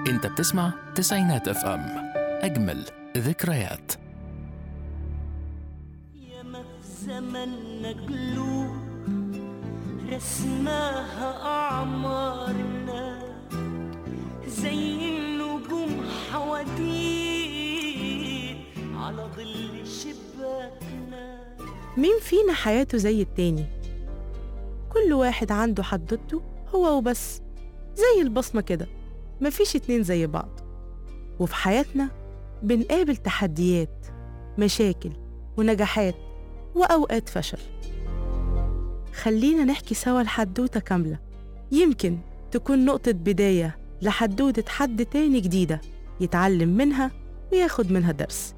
انت بتسمع تسعينات اف ام اجمل ذكريات ياما في زمننا قلوب رسماها أعمارنا زي النجوم حواديت على ظل شباكنا مين فينا حياته زي التاني كل واحد عنده حدوته هو وبس زي البصمة كده مفيش اتنين زي بعض وفي حياتنا بنقابل تحديات مشاكل ونجاحات وأوقات فشل خلينا نحكي سوا الحدوتة كاملة يمكن تكون نقطة بداية لحدوتة حد تاني جديدة يتعلم منها وياخد منها درس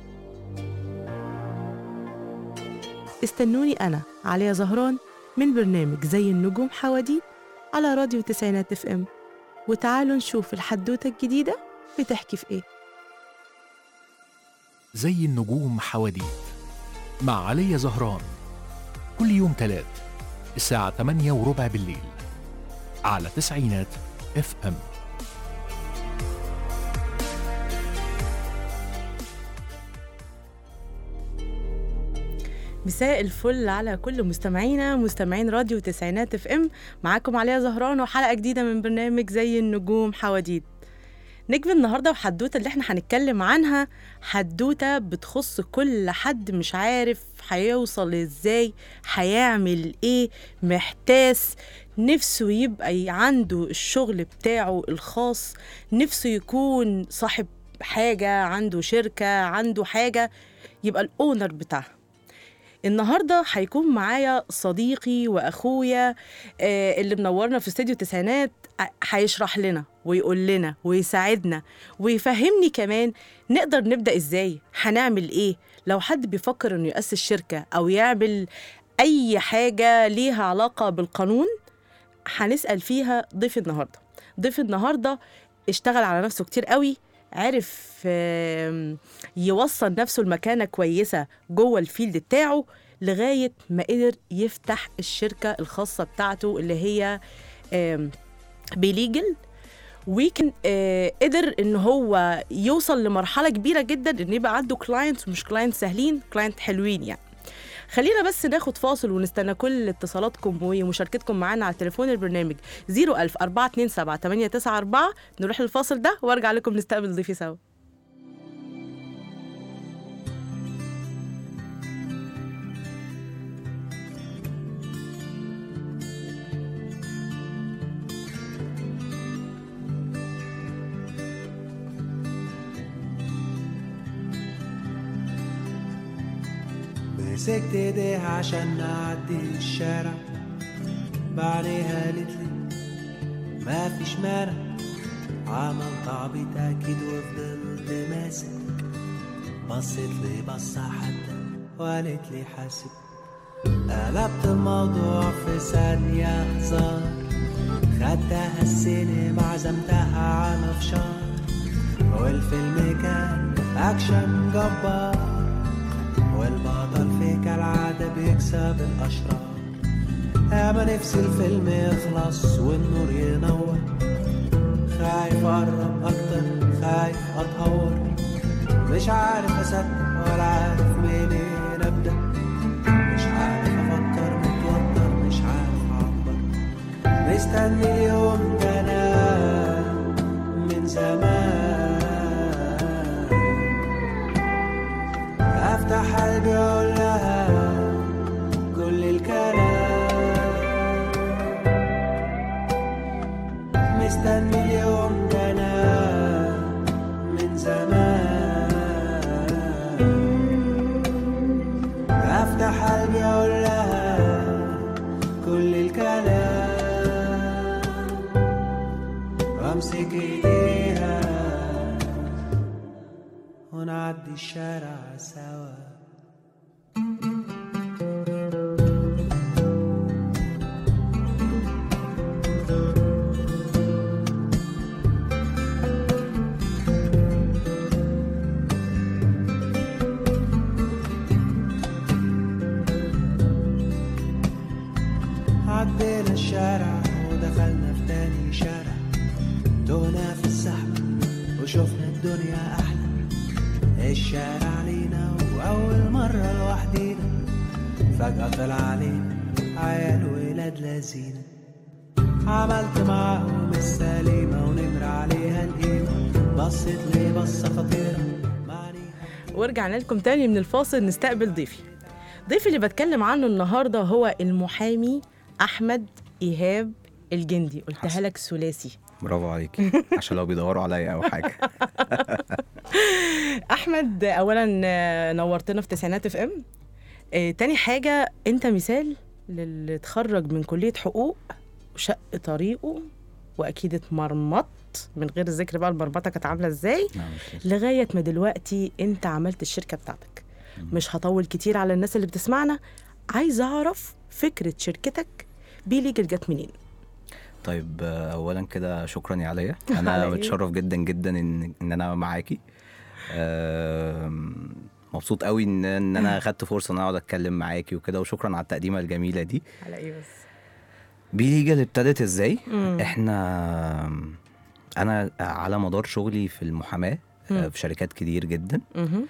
استنوني أنا عليا زهران من برنامج زي النجوم حواديت على راديو تسعينات اف ام وتعالوا نشوف الحدوتة الجديدة بتحكي في ايه زي النجوم حواديت مع علي زهران كل يوم تلات الساعة 8 وربع بالليل على تسعينات اف ام مساء الفل على كل مستمعينا مستمعين راديو تسعينات اف ام معاكم عليا زهران وحلقة جديدة من برنامج زي النجوم حواديت نجم النهاردة وحدوتة اللي احنا هنتكلم عنها حدوتة بتخص كل حد مش عارف هيوصل ازاي هيعمل ايه محتاس نفسه يبقى عنده الشغل بتاعه الخاص نفسه يكون صاحب حاجة عنده شركة عنده حاجة يبقى الأونر بتاعها النهارده هيكون معايا صديقي واخويا آه، اللي منورنا في استوديو تسعينات ع- هيشرح لنا ويقول لنا ويساعدنا ويفهمني كمان نقدر نبدا ازاي هنعمل ايه لو حد بيفكر انه ياسس شركه او يعمل اي حاجه ليها علاقه بالقانون هنسال فيها ضيف النهارده ضيف النهارده اشتغل على نفسه كتير قوي عرف آم، يوصل نفسه لمكانة كويسة جوه الفيلد بتاعه لغاية ما قدر يفتح الشركة الخاصة بتاعته اللي هي آم، بليجل ويكن آه قدر ان هو يوصل لمرحله كبيره جدا ان يبقى عنده كلاينتس ومش كلاينت سهلين كلاينت حلوين يعني خلينا بس ناخد فاصل ونستنى كل اتصالاتكم ومشاركتكم معانا على تليفون البرنامج 01000 427 894 نروح للفاصل ده وارجع لكم نستقبل ضيفي سوا مسكت ايديها عشان نعدي الشارع بعدها قالت لي ما فيش مانع عملت عبيط اكيد وفضلت ماسك بصيت لي بصة حتى وقالت لي حاسب قلبت الموضوع في ثانية هزار خدتها السينما عزمتها على فشار والفيلم كان أكشن جبار والبطل في كالعادة بيكسب الأشرار أما نفسي الفيلم يخلص والنور ينور خايف أقرب أكتر خايف أتهور مش عارف أصدق ولا عارف منين أبدأ مش عارف أفكر متوتر مش عارف أعبر مستني اليوم ده أنا من زمان افتح قلبي اقول لها كل الكلام مستني اليوم ده انا من زمان افتح قلبي اقول لها كل الكلام وامسك ايديها ونعدي الشارع سوا عدينا الشارع ودخلنا في تاني شارع تهنا في الزحمة وشفنا الدنيا أحلى الشارع لينا وأول مرة لوحدينا فجأة طلع علينا عيال ولاد لذينة عملت معاهم السليمة ونمر عليها القيمة بصت لي بصة خطيرة معنيها ورجعنا لكم تاني من الفاصل نستقبل ضيفي ضيفي اللي بتكلم عنه النهارده هو المحامي احمد ايهاب الجندي قلتها حسن. لك ثلاثي برافو عليك عشان لو بيدوروا عليا او حاجه احمد اولا آه، نورتنا في تسعينات اف ام آه، تاني حاجه انت مثال للي اتخرج من كليه حقوق وشق طريقه واكيد اتمرمط من غير ذكر بقى المرمطه كانت عامله ازاي لا، مش لازم. لغايه ما دلوقتي انت عملت الشركه بتاعتك مش هطول كتير على الناس اللي بتسمعنا عايزه اعرف فكره شركتك بي ليجل جت منين طيب آه، اولا كده شكرا يا عليا على انا إيه؟ متشرف جدا جدا ان ان انا معاكي آم، مبسوط قوي ان ان انا اخدت فرصه ان انا اقعد اتكلم معاكي وكده وشكرا على التقديمه الجميله دي على ايه بس بي ليجل ابتدت ازاي مم. احنا انا على مدار شغلي في المحاماه آه، مم. في شركات كتير جدا مهم.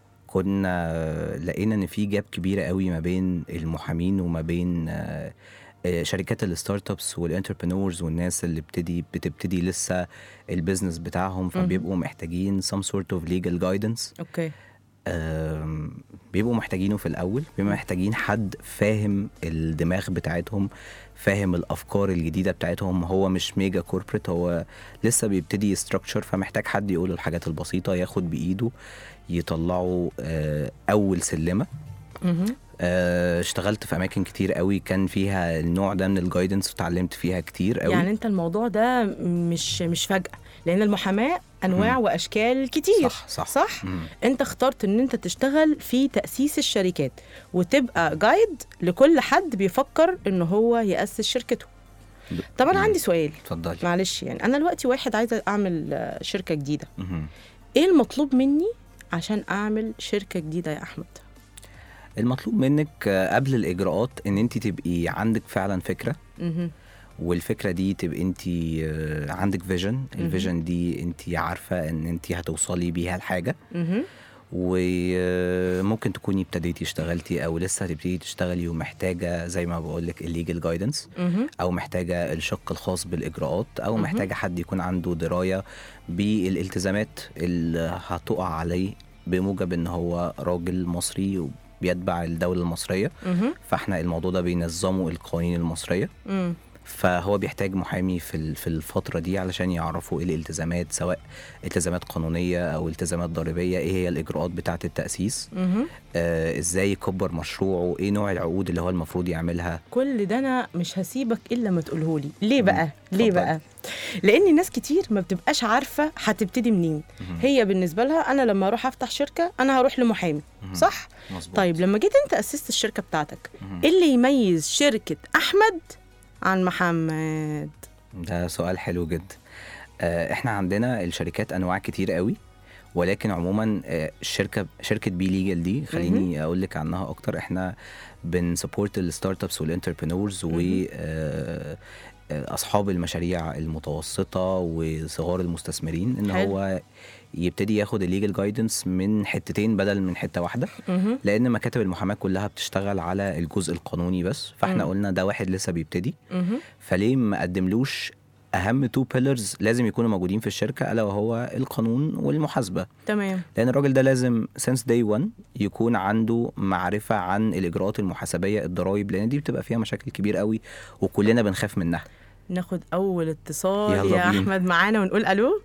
كنا لقينا ان في جاب كبيره قوي ما بين المحامين وما بين آه، آه، شركات الستارت ابس والانتربرنورز والناس اللي بتبتدي بتبتدي لسه البيزنس بتاعهم فبيبقوا محتاجين some sort of legal guidance اوكي آم، بيبقوا محتاجينه في الاول بيبقوا محتاجين حد فاهم الدماغ بتاعتهم فاهم الافكار الجديده بتاعتهم هو مش ميجا كوربريت هو لسه بيبتدي يستراكشر فمحتاج حد يقول له الحاجات البسيطه ياخد بايده يطلعوا آه، اول سلمه مهم. آه، اشتغلت في اماكن كتير قوي كان فيها النوع ده من الجايدنس وتعلمت فيها كتير قوي يعني انت الموضوع ده مش مش فجأة لان المحاماة انواع مم. واشكال كتير صح صح صح مم. انت اخترت ان انت تشتغل في تأسيس الشركات وتبقى جايد لكل حد بيفكر ان هو يأسس شركته طب انا مم. عندي سؤال اتفضلي معلش يعني انا دلوقتي واحد عايزه اعمل آه، شركه جديده مهم. ايه المطلوب مني عشان اعمل شركه جديده يا احمد المطلوب منك آه، قبل الاجراءات ان انت تبقي عندك فعلا فكره مهم. والفكره دي تبقى انت آه، عندك فيجن الفيجن دي انت عارفه ان انت هتوصلي بيها لحاجه مهم. وممكن تكوني ابتديتي اشتغلتي او لسه هتبتدي تشتغلي ومحتاجه زي ما بقول لك الليجل جايدنس مهم. او محتاجه الشق الخاص بالاجراءات او محتاجه حد يكون عنده درايه بالالتزامات اللي هتقع عليه بموجب ان هو راجل مصري وبيتبع الدوله المصريه مهم. فاحنا الموضوع ده بينظمه القوانين المصريه مم. فهو بيحتاج محامي في ال- في الفتره دي علشان يعرفوا ايه الالتزامات سواء التزامات قانونيه او التزامات ضريبيه ايه هي الاجراءات بتاعه التاسيس مهم. آه ازاي يكبر مشروعه ايه نوع العقود اللي هو المفروض يعملها كل ده انا مش هسيبك الا ما تقولهولي ليه بقى ليه اتفضلي. بقى لان ناس كتير ما بتبقاش عارفه هتبتدي منين هي بالنسبه لها انا لما اروح افتح شركه انا هروح لمحامي صح مظبوط طيب لما جيت انت اسست الشركه بتاعتك ايه اللي يميز شركه احمد عن محمد ده سؤال حلو جدا آه، احنا عندنا الشركات انواع كتير قوي ولكن عموما آه، الشركه شركه بي ليجل دي خليني اقول لك عنها اكتر احنا بنسبورت الستارت ابس والانتربرينورز و آه، آه، اصحاب المشاريع المتوسطه وصغار المستثمرين ان حلو. هو يبتدي ياخد الليجل جايدنس من حتتين بدل من حته واحده مهم. لان مكاتب المحاماه كلها بتشتغل على الجزء القانوني بس فاحنا مم. قلنا ده واحد لسه بيبتدي مهم. فليه ما قدملوش اهم تو بيلرز لازم يكونوا موجودين في الشركه الا وهو القانون والمحاسبه تمام لان الراجل ده لازم سنس داي 1 يكون عنده معرفه عن الاجراءات المحاسبيه الضرايب لان دي بتبقى فيها مشاكل كبير قوي وكلنا بنخاف منها ناخد اول اتصال يلا يا بينا. احمد معانا ونقول الو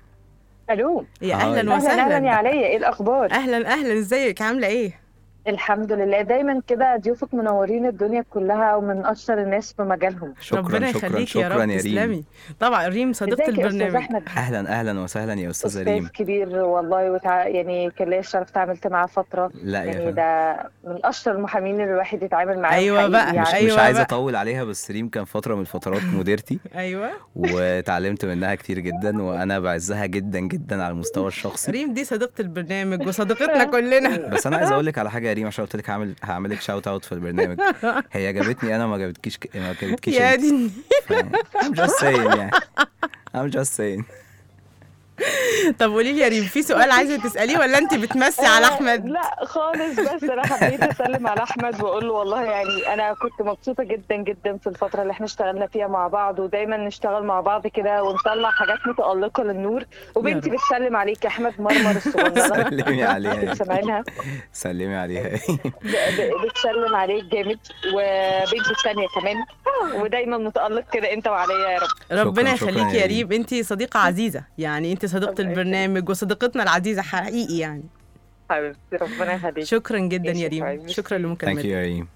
الو يا هاي. اهلا اهلا وسهلا اهلا يا عليا ايه الاخبار اهلا اهلا ازيك عامله ايه الحمد لله دايما كده ضيوفك منورين الدنيا كلها ومن اشطر الناس في مجالهم شكرا ربنا شكرا يخليك يا شكرا رب يا ريم تسلمي طبعا ريم صديقه ازيك يا استاذ البرنامج احمد اهلا اهلا وسهلا يا استاذه استاذ ريم كبير والله وتع... يعني كان ليا الشرف تعاملت معاه فتره لا يا يعني فندم ده من اشطر المحامين اللي الواحد يتعامل معاهم أيوة حقيقي بقى، يعني. مش, أيوة مش عايز بقى. اطول عليها بس ريم كان فتره من الفترات مديرتي ايوه وتعلمت منها كتير جدا وانا بعزها جدا جدا على المستوى الشخصي ريم دي صديقه البرنامج وصديقتنا كلنا بس انا عايز اقول لك على حاجه يا ريم عشان قلت لك هعمل هعمل لك شاوت اوت في البرنامج هي عجبتني انا ما عجبتكيش ك- ما عجبتكيش يا انت دي ف- I'm just saying يعني I'm just saying طب قولي لي يا ريم في سؤال عايزه تساليه ولا انت بتمسي على احمد لا خالص بس انا حبيت اسلم على احمد واقول له والله يعني انا كنت مبسوطه جدا جدا في الفتره اللي احنا اشتغلنا فيها مع بعض ودايما نشتغل مع بعض كده ونطلع حاجات متالقه للنور وبنتي يا رب. بتسلم عليك يا احمد مرمر الصغننه سلمي عليها أكيد سامعينها سلمي عليها ب- ب- بتسلم عليك جامد وبنتي الثانيه كمان ودايما متالق كده انت وعليا يا رب ربنا شكراً يخليكي يا يا ريم. ريم انت صديقه عزيزه يعني انت صديقه ربنا البرنامج وصديقتنا العزيزه حقيقي يعني حبيبتي ربنا يخليك شكرا جدا ماشي يا يا ريم حبيبي. شكرا ثانك لمكالمتك يو يا ريم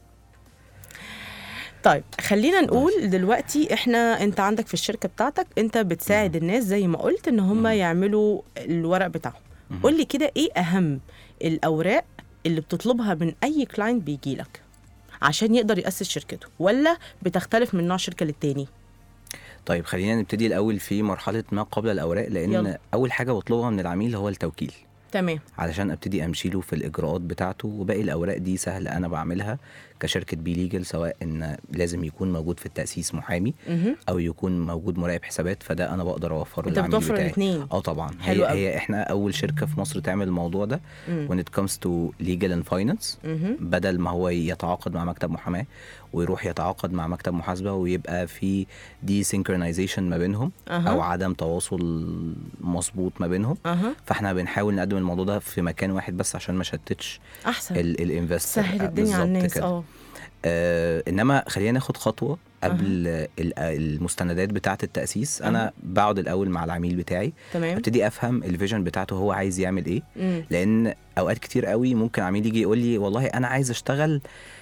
طيب خلينا نقول دلوقتي احنا انت عندك في الشركه بتاعتك انت بتساعد الناس زي ما قلت ان هم يعملوا الورق بتاعهم قول لي كده ايه اهم الاوراق اللي بتطلبها من اي كلاينت بيجي لك عشان يقدر ياسس شركته ولا بتختلف من نوع شركه للتاني طيب خلينا نبتدي الاول في مرحله ما قبل الاوراق لان يلا. اول حاجه بطلبها من العميل هو التوكيل تمام علشان ابتدي امشي له في الاجراءات بتاعته وباقي الاوراق دي سهل انا بعملها كشركه بي ليجل سواء ان لازم يكون موجود في التاسيس محامي مهم. او يكون موجود مراقب حسابات فده انا بقدر اوفره انت للعميل بتوفر بتاعي الاثنين اه طبعا حلو هي, أوي. هي احنا اول شركه في مصر تعمل الموضوع ده مم. when it comes to legal and finance مهم. بدل ما هو يتعاقد مع مكتب محاماه ويروح يتعاقد مع مكتب محاسبه ويبقى في دي synchronization ما بينهم أها. او عدم تواصل مظبوط ما بينهم اها فاحنا بنحاول نقدم الموضوع ده في مكان واحد بس عشان ما شتتش احسن الانفستر سهل الدنيا على الناس اه آه انما خلينا ناخد خطوه قبل ال- المستندات بتاعه التاسيس انا بقعد الاول مع العميل بتاعي تمام ابتدي افهم الفيجن بتاعته هو عايز يعمل ايه مم. لان اوقات كتير قوي ممكن عميل يجي يقول لي والله انا عايز اشتغل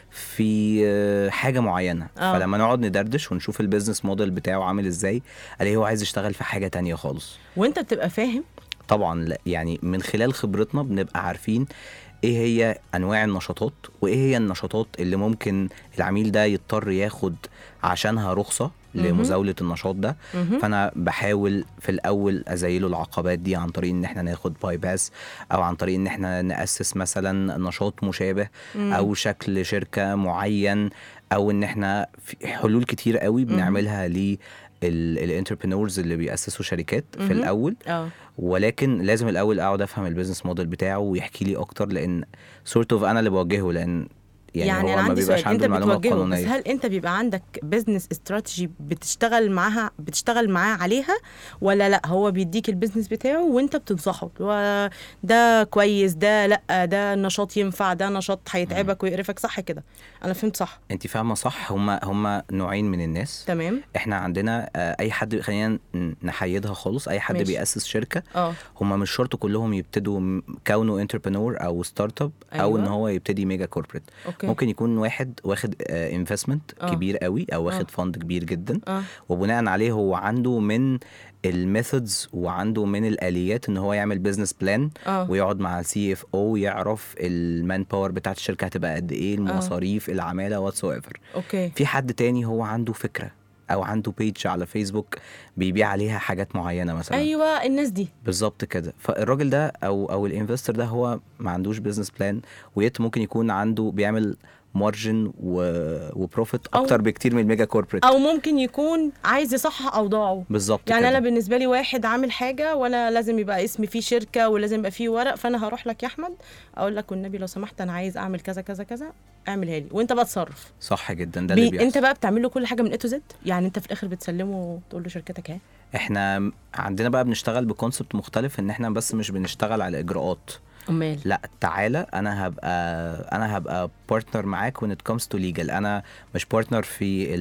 في آه، حاجه معينه آه. فلما نقعد ندردش ونشوف البيزنس موديل بتاعه عامل ازاي الاقي هو عايز يشتغل في حاجه تانية خالص وانت بتبقى فاهم طبعا لا يعني من خلال خبرتنا بنبقى عارفين ايه هي انواع النشاطات وايه هي النشاطات اللي ممكن العميل ده يضطر ياخد عشانها رخصه مهم. لمزاوله النشاط ده مهم. فانا بحاول في الاول ازيله العقبات دي عن طريق ان احنا ناخد باي باس او عن طريق ان احنا ناسس مثلا نشاط مشابه مم. او شكل شركه معين او ان احنا في حلول كتير قوي بنعملها ل الانتربرينورز اللي بيأسسوا شركات مهم. في الاول اه ولكن لازم الاول اقعد افهم البيزنس موديل بتاعه ويحكي لي اكتر لان سورت اوف انا اللي بوجهه لان يعني, يعني, هو انا ما عندي بيبقاش سؤال انت عنده المعلومه بتوجهه بس القانونيه هل انت بيبقى عندك بزنس استراتيجي بتشتغل معاها بتشتغل معاه عليها ولا لا هو بيديك البيزنس بتاعه وانت بتنصحه اللي هو ده كويس ده لا ده نشاط ينفع ده نشاط هيتعبك ويقرفك صح كده انا فهمت صح انت فاهمه صح هما هما نوعين من الناس تمام احنا عندنا آه، اي حد خلينا ن- نحيدها خالص اي حد ماشي. بيأسس شركه اه هما مش شرط كلهم يبتدوا م- كونه انتربرنور او ستارت اب او ان أيوة. هو يبتدي ميجا كوربريت اوكي ممكن يكون واحد واخد انفستمنت آه. كبير قوي او واخد آه. فند كبير جدا اه وبناء عليه هو عنده من الميثودز وعنده من الاليات ان هو يعمل بزنس بلان اه ويقعد مع السي اف او يعرف المان باور بتاعت الشركه هتبقى قد ايه المصاريف العماله واتس ايفر اوكي في حد تاني هو عنده فكره او عنده بيج على فيسبوك بيبيع عليها حاجات معينه مثلا ايوه الناس دي بالظبط كده فالراجل ده او او الانفستور ده هو ما عندوش بزنس بلان ويت ممكن يكون عنده بيعمل مارجن وبروفيت أو- اكتر بكتير من الميجا كوربريت او ممكن يكون عايز يصحح اوضاعه بالظبط يعني كده. انا بالنسبه لي واحد عامل حاجه وانا لازم يبقى اسمي فيه شركه ولازم يبقى فيه ورق فانا هروح لك يا احمد اقول لك والنبي لو سمحت انا عايز اعمل كذا كذا كذا اعملها لي وانت بقى تصرف صح جدا ده اللي بي... بيحصل انت بقى بتعمل له كل حاجه من اي تو زد يعني انت في الاخر بتسلمه تقول له شركتك اهي احنا عندنا بقى بنشتغل بكونسبت مختلف ان احنا بس مش بنشتغل على اجراءات امال لا تعالى انا هبقى انا هبقى بارتنر معاك when it comes to legal انا مش بارتنر في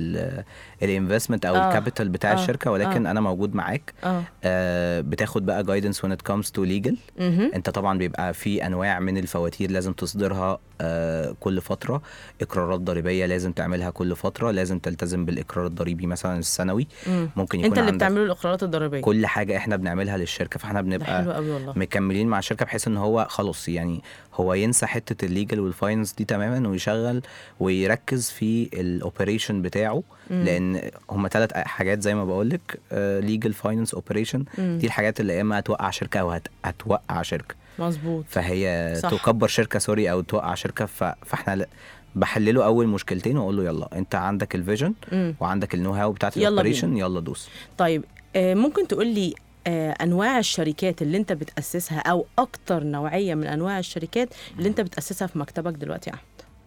الانفستمنت او آه. الكابيتال بتاع آه. الشركه ولكن انا موجود معاك اه آه بتاخد بقى جايدنس when it comes to legal مهم. انت طبعا بيبقى في انواع من الفواتير لازم تصدرها آه كل فتره اقرارات ضريبيه لازم تعملها كل فتره لازم تلتزم بالاقرار الضريبي مثلا السنوي مم. ممكن يكون انت اللي عندك بتعمله الاقرارات الضريبيه كل حاجه احنا بنعملها للشركه فاحنا ده بنبقى حلو قوي والله مكملين مع الشركه بحيث ان هو خلاص يعني هو ينسى حته الليجل والفاينانس دي تماما ويشغل ويركز في الاوبريشن بتاعه مم. لان هم ثلاث حاجات زي ما بقول لك ليجل فاينانس اوبريشن مم. دي الحاجات اللي يا اما هتوقع شركه او هت- هتوقع شركه مظبوط فهي صح. تكبر شركه سوري او توقع شركه ف... فاحنا ل- بحلله اول مشكلتين واقول له يلا انت عندك الفيجن مم. وعندك النو هاو بتاعت يلا الاوبريشن يلا دوس طيب آه، ممكن تقول لي آه انواع الشركات اللي انت بتاسسها او اكتر نوعيه من انواع الشركات اللي انت بتاسسها في مكتبك دلوقتي يا احمد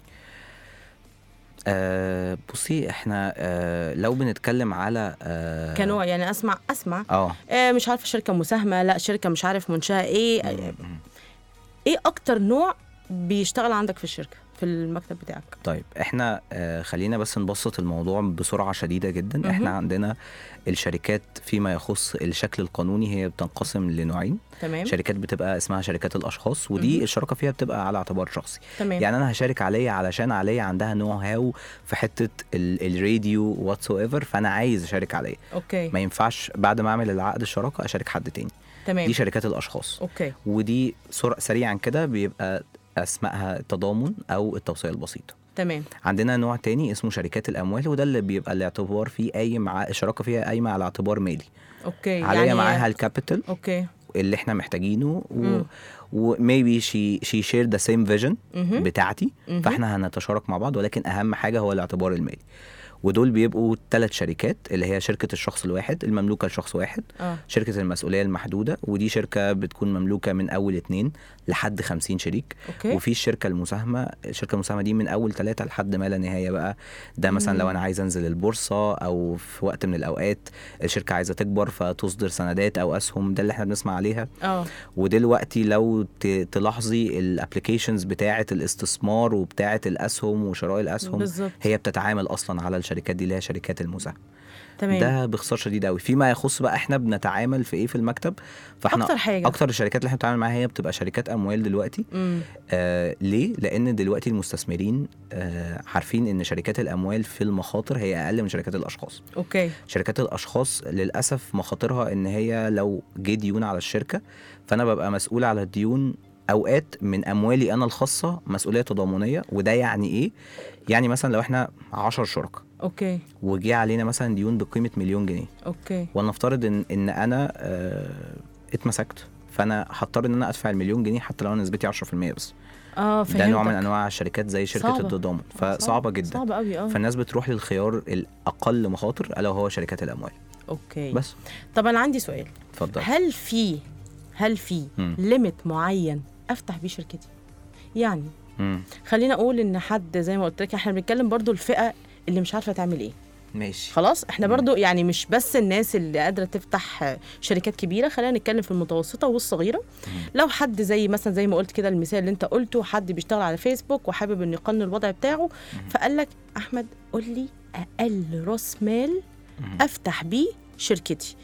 آه بصي احنا آه لو بنتكلم على آه كنوع يعني اسمع اسمع اه آه مش عارفه شركه مساهمه لا شركه مش عارف منشاه ايه آه، مم. ايه اكتر نوع بيشتغل عندك في الشركه في المكتب بتاعك طيب احنا آه خلينا بس نبسط الموضوع بسرعه شديده جدا مهم. احنا عندنا الشركات فيما يخص الشكل القانوني هي بتنقسم لنوعين تمام شركات بتبقى اسمها شركات الاشخاص ودي مهم. الشراكه فيها بتبقى على اعتبار شخصي تمام يعني انا هشارك عليا علشان عليا عندها نوع هاو في حته ال- الراديو واتس ايفر فانا عايز اشارك عليا اوكي ما ينفعش بعد ما اعمل العقد الشراكه اشارك حد تاني تمام دي شركات الاشخاص اوكي ودي سرع سريعا كده بيبقى اسمائها التضامن او التوصيه البسيطه تمام عندنا نوع تاني اسمه شركات الاموال وده اللي بيبقى الاعتبار فيه قايم ع- الشراكه فيها قايمه على اعتبار مالي اوكي عليا يعني معاها الكابيتال اوكي اللي احنا محتاجينه و مم. وميبي شي شي شير ذا سيم فيجن مهم. بتاعتي مهم. فاحنا هنتشارك مع بعض ولكن اهم حاجه هو الاعتبار المالي ودول بيبقوا ثلاث شركات اللي هي شركه الشخص الواحد المملوكه لشخص واحد اه شركه المسؤوليه المحدوده ودي شركه بتكون مملوكه من اول اتنين لحد 50 شريك اوكي وفي الشركه المساهمه الشركه المساهمه دي من اول ثلاثه لحد ما لا نهايه بقى ده مثلا لو انا عايز انزل البورصه او في وقت من الاوقات الشركه عايزه تكبر فتصدر سندات او اسهم ده اللي احنا بنسمع عليها اه ودلوقتي لو ت- تلاحظي الابلكيشنز بتاعه الاستثمار وبتاعه الاسهم وشراء الاسهم بالظبط هي بتتعامل اصلا على الشركات دي اللي هي شركات المساهمه تمام ده باختصار شديد قوي فيما يخص بقى احنا بنتعامل في ايه في المكتب فاحنا اكتر حاجه اكتر الشركات اللي احنا بنتعامل معاها هي بتبقى شركات اموال دلوقتي امم آه ليه لان دلوقتي المستثمرين آه عارفين ان شركات الاموال في المخاطر هي اقل من شركات الاشخاص اوكي شركات الاشخاص للاسف مخاطرها ان هي لو جه ديون على الشركه فانا ببقى مسؤول على الديون اوقات من اموالي انا الخاصه مسؤوليه تضامنيه وده يعني ايه يعني مثلا لو احنا 10 شركاء اوكي وجي علينا مثلا ديون بقيمه مليون جنيه اوكي ولنفترض ان ان انا آه اتمسكت فانا هضطر ان انا ادفع المليون جنيه حتى لو انا نسبتي 10% بس اه فهمتك ده نوع من انواع الشركات زي شركه صعبة. التضامن آه، فصعبه جدا صعبه قوي اه فالناس بتروح للخيار الاقل مخاطر الا وهو شركات الاموال اوكي بس طب انا عندي سؤال اتفضل هل في هل في مم. ليميت معين افتح بيه شركتي يعني مم. خلينا اقول ان حد زي ما قلت لك احنا بنتكلم برضو الفئه اللي مش عارفه تعمل ايه ماشي خلاص احنا برضو يعني مش بس الناس اللي قادره تفتح شركات كبيره خلينا نتكلم في المتوسطه والصغيره لو حد زي مثلا زي ما قلت كده المثال اللي انت قلته حد بيشتغل على فيسبوك وحابب انه يقنن الوضع بتاعه فقال لك احمد قول لي اقل راس مال مم. افتح بيه شركتي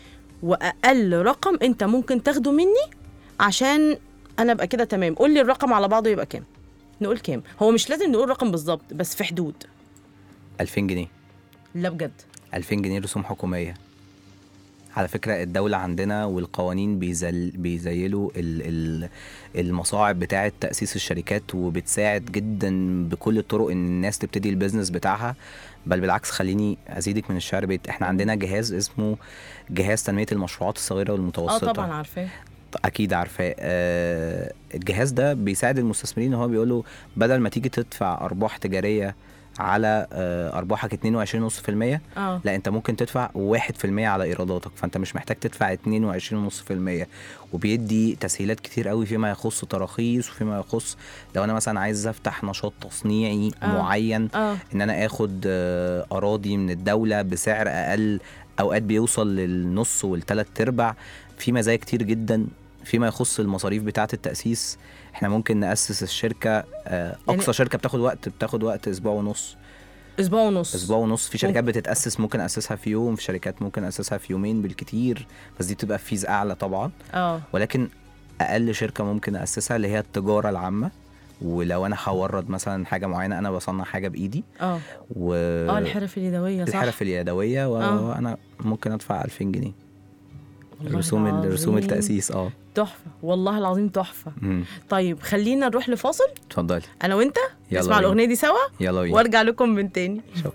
واقل رقم انت ممكن تاخده مني عشان انا ابقى كده تمام قول لي الرقم على بعضه يبقى كام نقول كام هو مش لازم نقول رقم بالظبط بس في حدود 2000 جنيه لا بجد 2000 جنيه رسوم حكوميه على فكرة الدولة عندنا والقوانين بيزل بيزيلوا ال ال المصاعب بتاعة تأسيس الشركات وبتساعد جدا بكل الطرق ان الناس تبتدي البيزنس بتاعها بل بالعكس خليني ازيدك من الشعر بيت احنا عندنا جهاز اسمه جهاز تنمية المشروعات الصغيرة اه والمتوسطة طبعا عارفاه اكيد عارفاه آه الجهاز ده بيساعد المستثمرين ان هو بيقول له بدل ما تيجي تدفع ارباح تجاريه على آه ارباحك 22.5% اه لا انت ممكن تدفع 1% على ايراداتك فانت مش محتاج تدفع 22.5% وبيدي تسهيلات كتير قوي فيما يخص تراخيص وفيما يخص لو انا مثلا عايز افتح نشاط تصنيعي آه. معين اه ان انا اخد آه، اراضي من الدوله بسعر اقل اوقات بيوصل للنص والتلات ارباع في مزايا كتير جدا فيما يخص المصاريف بتاعه التاسيس احنا ممكن ناسس الشركه آه، يعني- اقصى شركه بتاخد وقت بتاخد وقت اسبوع ونص اسبوع ونص اسبوع ونص في شركات بتتاسس ممكن اسسها في يوم في شركات ممكن اسسها في يومين بالكتير بس دي بتبقى فيز اعلى طبعا اه ولكن اقل شركه ممكن اسسها اللي هي التجاره العامه ولو انا هورد مثلا حاجه معينه انا بصنع حاجه بايدي اه و اه الحرف اليدويه صح الحرف اليدويه آه. وانا ممكن ادفع 2000 جنيه والله رسوم ال- رسوم العظيم. التاسيس اه تحفه والله العظيم تحفه مم. طيب خلينا نروح لفاصل اتفضلي انا وانت يلا نسمع بينا. الاغنيه دي سوا يلا بينا وارجع لكم من تاني شكرا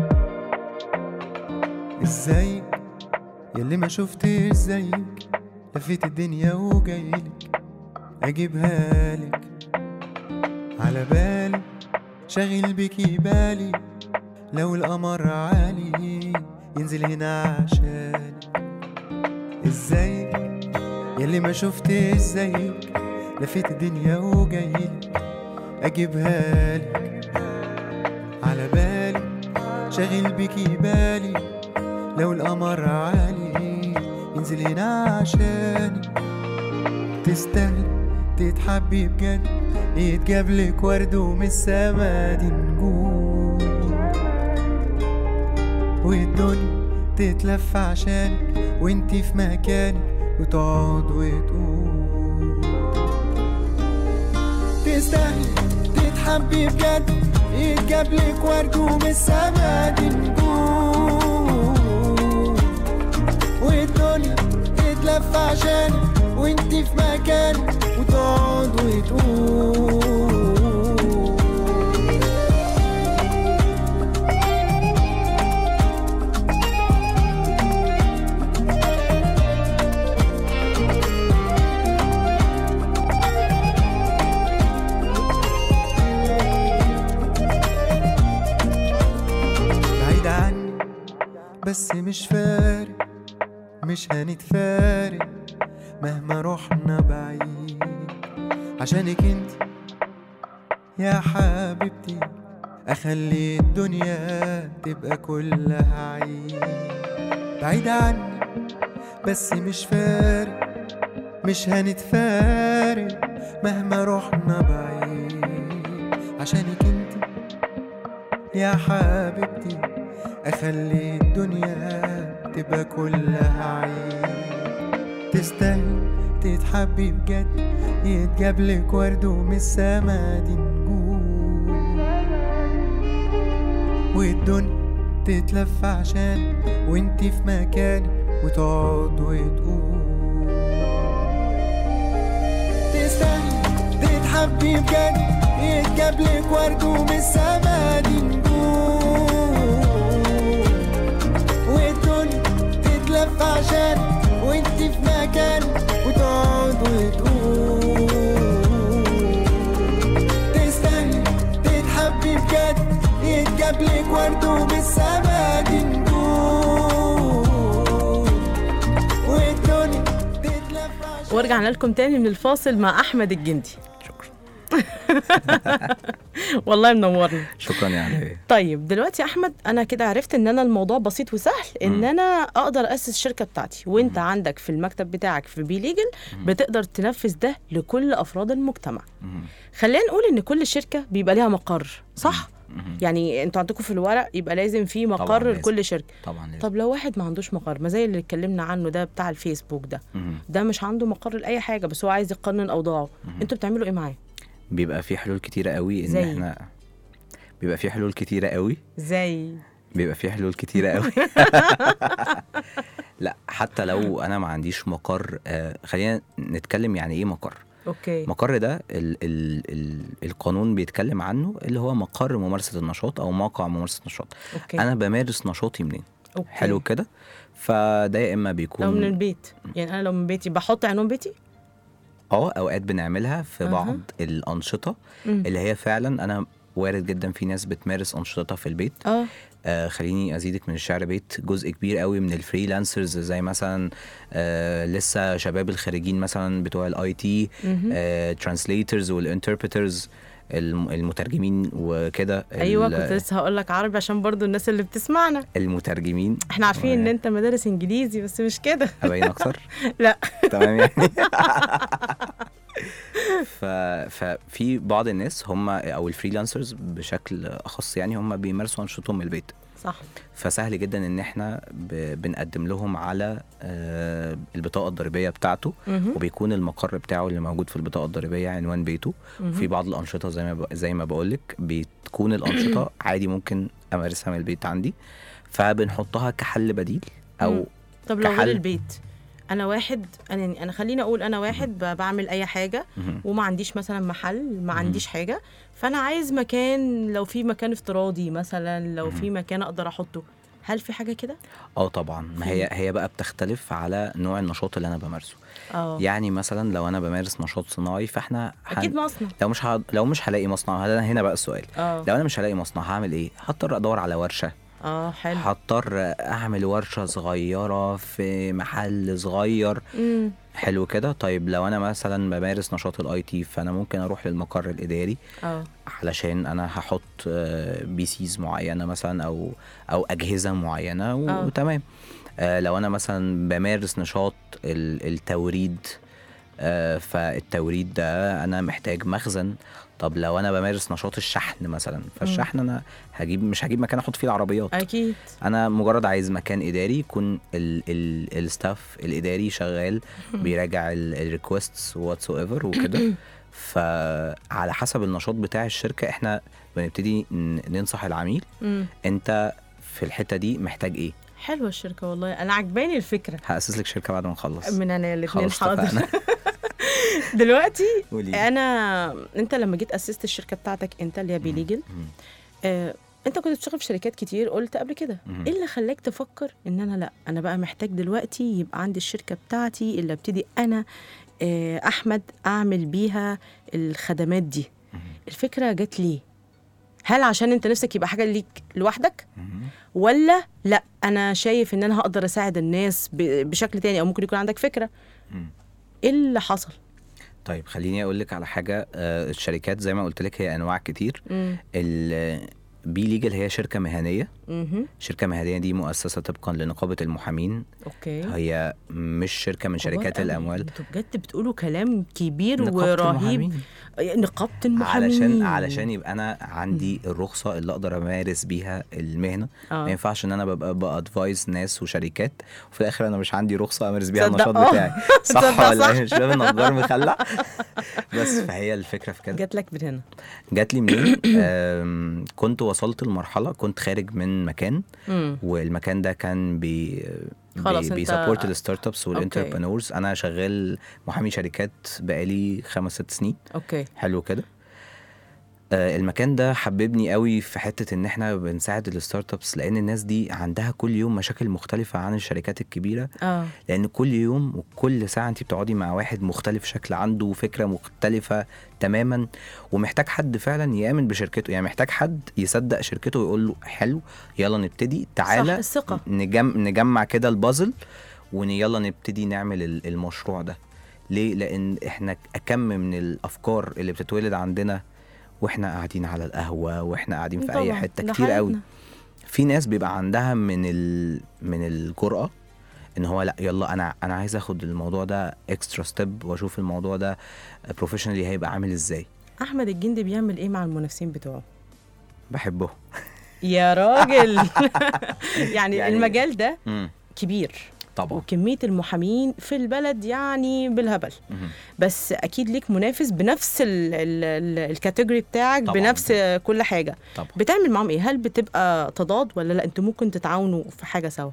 ازيك ياللي ما شفتش زيك لفيت الدنيا وجايلك اجيبها لك على بالي شاغل بيكي بالي لو القمر عالي ينزل هنا عشانك ازيك ياللي ما شفتش زيك لفيت الدنيا وجايلك اجيبها لك على بالي شاغل بيكي بالي لو القمر عالي ينزل هنا عشاني تستاهل تتحبي بجد يتجاب لك ورد ومن السما دي نجوم والدنيا تتلف عشانك وانتي في مكانك وتقعد وتقول تستاهل تتحبي بجد يتجاب لك ورد ومن السما دي نجوم والدنيا تتلف عشانك وانتي في مكانك وتقعد وتقول بعيد عني بس مش فارق مش هنتفارق مهما رحنا بعيد عشانك انت يا حبيبتي اخلي الدنيا تبقى كلها عيد بعيد عني بس مش فارق مش هنتفارق مهما رحنا بعيد عشانك انت يا حبيبتي اخلي الدنيا تبقى كلها عيد تستاهل تتحبي بجد يتجاب لك ورد ومن السما دي نجوم والدنيا تتلف عشان وانتي في مكانك وتقعد وتقول تستاهل تتحبي بجد يتجاب لك ورد ومن السما دي نجوم والدنيا تتلف عشان وانتي في مكان وتقعد وتقول تستاهل تتحبي بجد يتجاب لك ورد ومن السما دي نجوم والدنيا تتلف عشان ورجعنا لكم تاني من الفاصل مع احمد الجندي شكرا والله منورنا شكرا يعني طيب دلوقتي يا احمد انا كده عرفت ان انا الموضوع بسيط وسهل ان انا اقدر اسس الشركه بتاعتي وانت عندك في المكتب بتاعك في بي ليجل بتقدر تنفذ ده لكل افراد المجتمع مهم. خلينا نقول ان كل شركه بيبقى ليها مقر صح مهم. يعني انتوا عندكم في الورق يبقى لازم في طبعاً مقر لازم. لكل شركه طبعا لازم. طب لو واحد ما عندوش مقر ما زي اللي اتكلمنا عنه ده بتاع الفيسبوك ده مهم. ده مش عنده مقر لاي حاجه بس هو عايز يقنن اوضاعه انتوا بتعملوا ايه معاه بيبقى في حلول كتيرة قوي ان زي؟ احنا بيبقى في حلول كتيرة قوي زي بيبقى في حلول كتيرة قوي لا حتى لو انا ما عنديش مقر آه خلينا نتكلم يعني ايه مقر اوكي مقر ده ال ال ال القانون بيتكلم عنه اللي هو مقر ممارسة النشاط او موقع ممارسة النشاط اوكي انا بمارس نشاطي منين أوكي. حلو كده فده يا اما بيكون لو من البيت يعني انا لو من بيتي بحط عنوان بيتي اه اوقات بنعملها في أها. بعض الانشطه مم. اللي هي فعلا انا وارد جدا في ناس بتمارس انشطتها في البيت اه آه خليني ازيدك من الشعر بيت جزء كبير قوي من الفريلانسرز زي مثلا آه لسه شباب الخريجين مثلا بتوع الاي تي ترانسليترز والانتربريترز المترجمين وكده ايوه ال- كنت لسه هقول لك عربي عشان برضو الناس اللي بتسمعنا المترجمين احنا عارفين ان و- انت مدارس انجليزي بس مش كده ابين اكتر لا تمام يعني ف... ففي بعض الناس هم او الفريلانسرز بشكل اخص يعني هم بيمارسوا انشطتهم من البيت صح فسهل جدا ان احنا ب... بنقدم لهم على آه، البطاقه الضريبيه بتاعته مهم. وبيكون المقر بتاعه اللي موجود في البطاقه الضريبيه عنوان بيته وفي بعض الانشطه زي ما ب... زي ما بقول لك بتكون الانشطه عادي ممكن امارسها من البيت عندي فبنحطها كحل بديل مم. او طب لو غير كحل. البيت انا واحد انا انا خليني اقول انا واحد ب- بعمل اي حاجه مهم. وما عنديش مثلا محل ما عنديش حاجه فانا عايز مكان لو في مكان افتراضي مثلا لو في مكان اقدر احطه هل في حاجه كده اه طبعا ما هي هي بقى بتختلف على نوع النشاط اللي انا بمارسه اه يعني مثلا لو انا بمارس نشاط صناعي فاحنا هن- اكيد مصنع لو مش ه... لو مش هلاقي مصنع هذا هنا بقى السؤال اه لو انا مش هلاقي مصنع هعمل ايه هضطر ادور على ورشه اه حلو هضطر اعمل ورشه صغيره في محل صغير امم حلو كده طيب لو انا مثلا بمارس نشاط الاي تي فانا ممكن اروح للمقر الاداري اه علشان انا هحط بي سيز معينه مثلا او او اجهزه معينه و- آه. وتمام آه، لو انا مثلا بمارس نشاط ال- التوريد آه، فالتوريد ده انا محتاج مخزن طب لو انا بمارس نشاط الشحن مثلا فالشحن انا هجيب مش هجيب مكان احط فيه العربيات اكيد انا مجرد عايز مكان اداري يكون ال ال الستاف الاداري شغال بيراجع الريكوستس واتس ايفر وكده فعلى حسب النشاط بتاع الشركه احنا بنبتدي ن- ننصح العميل امم انت في الحته دي محتاج ايه حلوه الشركه والله انا عجباني الفكره هاسس لك شركه بعد ما نخلص من انا الاثنين خلاص حاضر اتفقنا دلوقتي قولي انا انت لما جيت اسست الشركه بتاعتك انت اللي هي بيليجل مم. آه، انت كنت بتشتغل في شركات كتير قلت قبل كده مم. ايه اللي خلاك تفكر ان انا لا انا بقى محتاج دلوقتي يبقى عندي الشركه بتاعتي اللي ابتدي انا آه، احمد اعمل بيها الخدمات دي مم. الفكره جت ليه هل عشان انت نفسك يبقى حاجه ليك لوحدك مم. ولا لا انا شايف ان انا هقدر اساعد الناس ب- بشكل تاني او ممكن يكون عندك فكره مم. ايه اللي حصل طيب خليني اقول لك على حاجه آه، الشركات زي ما قلت لك هي انواع كتير امم بي ليجل هي شركه مهنيه اها شركه مهنيه دي مؤسسه طبقا لنقابه المحامين اوكي هي مش شركه من كبار شركات قوي. الاموال انتوا بجد بتقولوا كلام كبير نقابة ورهيب المحامين. نقابه المحامين علشان علشان يبقى انا عندي الرخصه اللي اقدر امارس بيها المهنه ما اه ينفعش ان انا ببقى بادفايز ناس وشركات وفي الاخر انا مش عندي رخصه امارس بيها تصدق؟ النشاط آه. بتاعي تصدق صح ولا صح. إيه؟ مش باب النجار مخلع بس فهي الفكره في كده جات لك من هنا جات لي منين آم، كنت وصلت لمرحله كنت خارج من مكان امم والمكان ده كان بي خلاص بي انت- بيسبورت الستارت ابس والانتربرنورز انا شغال محامي شركات بقالي خمس ست سنين اوكي حلو كده آه، المكان ده حببني قوي في حته ان احنا بنساعد الستارت ابس لان الناس دي عندها كل يوم مشاكل مختلفه عن الشركات الكبيره اه لان كل يوم وكل ساعه انت بتقعدي مع واحد مختلف شكل عنده فكره مختلفه تماما ومحتاج حد فعلا يامن بشركته يعني محتاج حد يصدق شركته ويقول له حلو يلا نبتدي صح تعالى الثقه نجم نجمع كده البازل ويلا نبتدي نعمل ال- المشروع ده ليه لان احنا كم من الافكار اللي بتتولد عندنا واحنا قاعدين على القهوه واحنا قاعدين في اي طبعاً، حته ده كتير قوي حياتنا. في ناس بيبقى عندها من ال... من الجرأة ان هو لا يلا انا انا عايز اخد الموضوع ده اكسترا ستيب واشوف الموضوع ده بروفيشنالي هيبقى عامل ازاي احمد الجندي بيعمل ايه مع المنافسين بتوعه بحبه يا راجل يعني, يعني- يعني المجال ده امم كبير طبعا وكميه المحامين في البلد يعني بالهبل مهم. بس اكيد ليك منافس بنفس ال- ال- ال- الكاتيجوري بتاعك طبعاً. بنفس كل حاجه طبعا بتعمل معاهم ايه هل بتبقى تضاد ولا لا انتوا ممكن تتعاونوا في حاجه سوا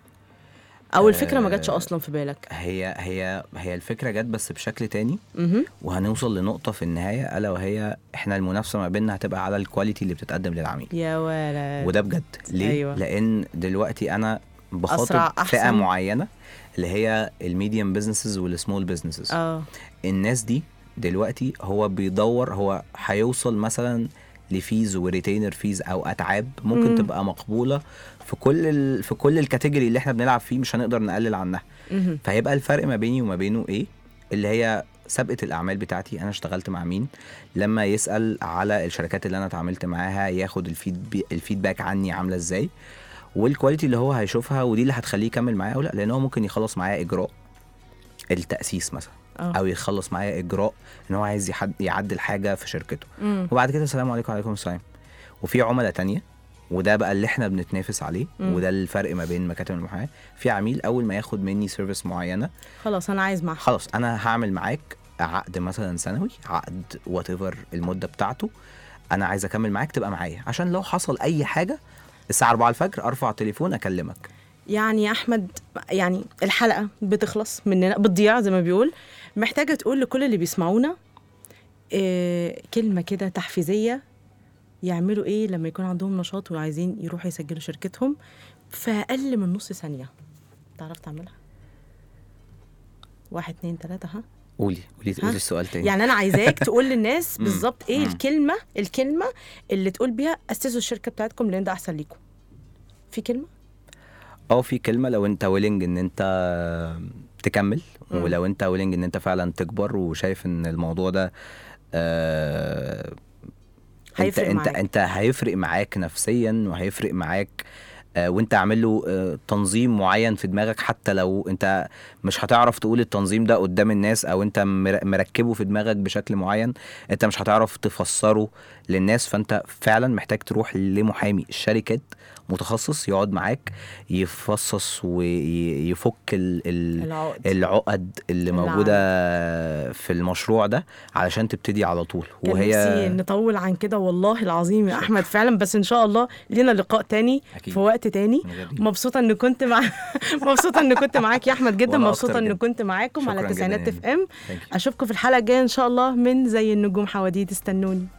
او الفكره ما جاتش آه، اصلا في بالك هي هي هي الفكره جت بس بشكل تاني اها وهنوصل لنقطه في النهايه الا وهي احنا المنافسه ما بيننا هتبقى على الكواليتي اللي بتتقدم للعميل يا ولد وده بجد ليه أيوة. لان دلوقتي انا أسرع، بخاطب فئه أحسن. معينه اللي هي الميديوم بزنسز والسمول بزنسز اه الناس دي دلوقتي هو بيدور هو هيوصل مثلا لفيز وريتينر فيز او اتعاب ممكن مم. تبقى مقبوله في كل ال... في كل الكاتيجوري اللي احنا بنلعب فيه مش هنقدر نقلل عنها مهم. فهيبقى الفرق ما بيني وما بينه ايه اللي هي سابقه الاعمال بتاعتي انا اشتغلت مع مين لما يسال على الشركات اللي انا اتعاملت معاها ياخد الفيد الفيدباك عني عامله ازاي والكواليتي اللي هو هيشوفها ودي اللي هتخليه يكمل معايا او لا لان هو ممكن يخلص معايا اجراء التاسيس مثلا اه او يخلص معايا اجراء ان هو عايز يحد يعدل حاجه في شركته مم. وبعد كده السلام عليكم وعليكم السلام وفي عملاء تانية وده بقى اللي احنا بنتنافس عليه مم. وده الفرق ما بين مكاتب المحاماه في عميل اول ما ياخد مني سيرفيس معينه خلاص انا عايز معاك خلاص انا هعمل معاك عقد مثلا سنوي عقد وات ايفر المده بتاعته انا عايز اكمل معاك تبقى معايا عشان لو حصل اي حاجه الساعه 4 الفجر ارفع تليفون اكلمك يعني يا احمد يعني الحلقه بتخلص مننا بتضيع زي ما بيقول محتاجه تقول لكل اللي بيسمعونا إيه كلمه كده تحفيزيه يعملوا ايه لما يكون عندهم نشاط وعايزين يروحوا يسجلوا شركتهم في اقل من نص ثانيه تعرف تعملها واحد اتنين تلاته ها قولي قولي ها؟ قولي السؤال تاني يعني انا عايزاك تقول للناس بالظبط ايه مم. الكلمه الكلمه اللي تقول بيها اسسوا الشركه بتاعتكم لان ده احسن ليكم في كلمه اه في كلمه لو انت ويلنج ان انت تكمل مم. ولو انت ويلنج ان انت فعلا تكبر وشايف ان الموضوع ده آه انت هيفرق انت معاك. انت هيفرق معاك نفسيا وهيفرق معاك آه، وانت عامل له آه، تنظيم معين في دماغك حتى لو انت مش هتعرف تقول التنظيم ده قدام الناس او انت مر- مركبه في دماغك بشكل معين انت مش هتعرف تفسره للناس فانت فعلا محتاج تروح لمحامي الشركات متخصص يقعد معاك يفصص ويفك ال ال العقد العقد اللي اللي موجوده في المشروع ده علشان تبتدي على طول كان نفسي نطول عن كده والله العظيم يا احمد فعلا بس ان شاء الله لينا لقاء تاني أكيد. في وقت تاني من غير دي. مبسوطه ان كنت مع مبسوطه ان كنت معاك يا احمد جدا وأنا مبسوطه أكتر ان جدا. كنت معاكم على شكراً جداً تسعينات يعني. اف ام Thank you. اشوفكم في الحلقه الجايه ان شاء الله من زي النجوم حواديت استنوني